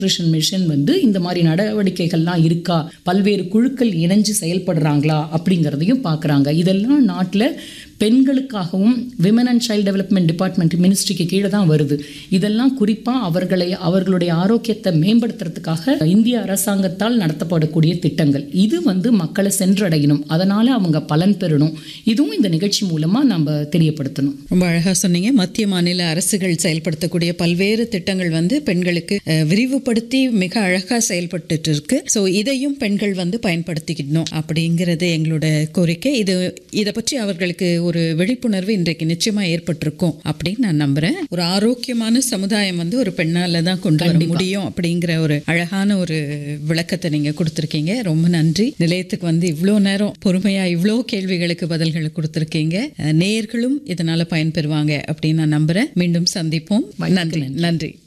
nutrition mission வந்து இந்த மாதிரி நடவடிக்கைகள்லாம் இருக்கா பல்வேறு குழுக்கள் இணைஞ்சு செயல்படுறாங்களா அப்படிங்கிறதையும் பார்க்குறாங்க இதெல்லாம் நாட்டில் பெண்களுக்காகவும் women and child development department மினிஸ்ட்ரிக்கு கீழே தான் வருது இதெல்லாம் குறிப்பாக அவர்களை அவர்களுடைய ஆரோக்கியத்தை மேம்படுத்துறதுக்காக இந்திய அரசாங்கத்தால் நடத்தப்படக்கூடிய திட்டங்கள் இது வந்து மக்களை சென்றடையணும் அதனால அவங்க பலன் பெறணும் இதுவும் இந்த நிகழ்ச்சி மூலமாக நம்ம தெரியப்படுத்தணும் ரொம்ப அழகா சொன்னீங்க மத்திய மாநில அரசுகள் செயல்படுத்தக்கூடிய பல்வேறு திட்டங்கள் வந்து பெண்களுக்கு அஹ், விரிவுபடுத்தி மிக அழகா செயல்பட்டுட்டு இருக்கு ஸோ இதையும் பெண்கள் வந்து பயன்படுத்திக்கணும் அப்படிங்கிறது எங்களோட கோரிக்கை இது இதை பற்றி அவர்களுக்கு ஒரு விழிப்புணர்வு இன்றைக்கு நிச்சயமா ஏற்பட்டிருக்கும் அப்படின்னு நான் நம்புறேன் ஒரு ஆரோக்கியமான சமுதாயம் வந்து ஒரு பெண்ணால தான் கொண்டு வர முடியும் அப்படிங்கிற ஒரு அழகான ஒரு விளக்கத்தை நீங்க கொடுத்துருக்கீங்க ரொம்ப நன்றி நிலையத்துக்கு வந்து இவ்வளோ நேரம் பொறுமையா இவ்வளோ கேள்விகளுக்கு பதில்கள் கொடுத்துருக்கீங்க அஹ், நேயர்களும் இதனால பயன்பெறுவாங்க அப்படின்னு நான் நம்புறேன் மீண்டும் சந்திப்போம் நன்றி நன்றி